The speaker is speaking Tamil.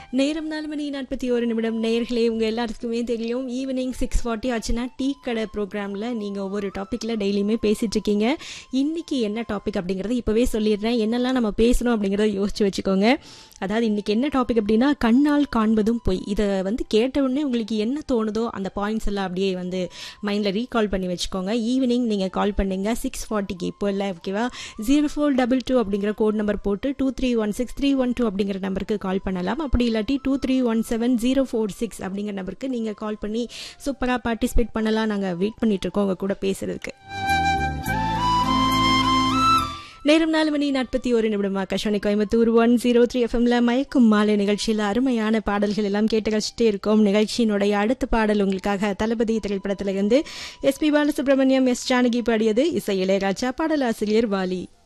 நேரம் நாலு மணி நாற்பத்தி ஒரு நிமிடம் நேயர்களே உங்கள் எல்லாத்துக்குமே தெரியும் ஈவினிங் சிக்ஸ் ஃபார்ட்டி ஆச்சுன்னா டீ கடை ப்ரோக்ராமில் நீங்கள் ஒவ்வொரு டாப்பிக்கில் டெய்லியுமே பேசிகிட்டு இருக்கீங்க இன்றைக்கி என்ன டாபிக் அப்படிங்கிறத இப்போவே சொல்லிடுறேன் என்னெல்லாம் நம்ம பேசணும் அப்படிங்கிறத யோசிச்சு வச்சுக்கோங்க அதாவது இன்றைக்கி என்ன டாபிக் அப்படின்னா கண்ணால் காண்பதும் பொய் இதை வந்து கேட்ட உடனே உங்களுக்கு என்ன தோணுதோ அந்த பாயிண்ட்ஸ் எல்லாம் அப்படியே வந்து மைண்டில் ரீகால் பண்ணி வச்சுக்கோங்க ஈவினிங் நீங்கள் கால் பண்ணுங்க சிக்ஸ் ஃபார்ட்டிக்கு இப்போ இல்லை ஓகேவா ஜீரோ ஃபோர் டபுள் டூ அப்படிங்கிற கோட் நம்பர் போட்டு two three one six three one two அப்படிங்கிற நம்பருக்கு கால் பண்ணலாம் அப்படி இல்லாட்டி two three one seven zero four six அப்படிங்கிற நம்பருக்கு நீங்கள் கால் பண்ணி சூப்பராக பார்ட்டிசிபேட் பண்ணலாம் நாங்கள் வெயிட் பண்ணிட்டு இருக்கோம் உங்கள் கூட பேசுறதுக்கு நேரம் நாலு மணி நாற்பத்தி ஒரு நிமிடம் Akashvani Coimbatore one zero three எஃப்எம்ல மயக்கும் மாலை நிகழ்ச்சியில் அருமையான பாடல்கள் எல்லாம் கேட்டு கழிச்சிட்டே இருக்கோம் நிகழ்ச்சியினுடைய அடுத்த பாடல் உங்களுக்காக தளபதி திரைப்படத்திலிருந்து S P Balasubrahmanyam S Janaki பாடியது இசை இளையராஜா பாடலாசிரியர் வாலி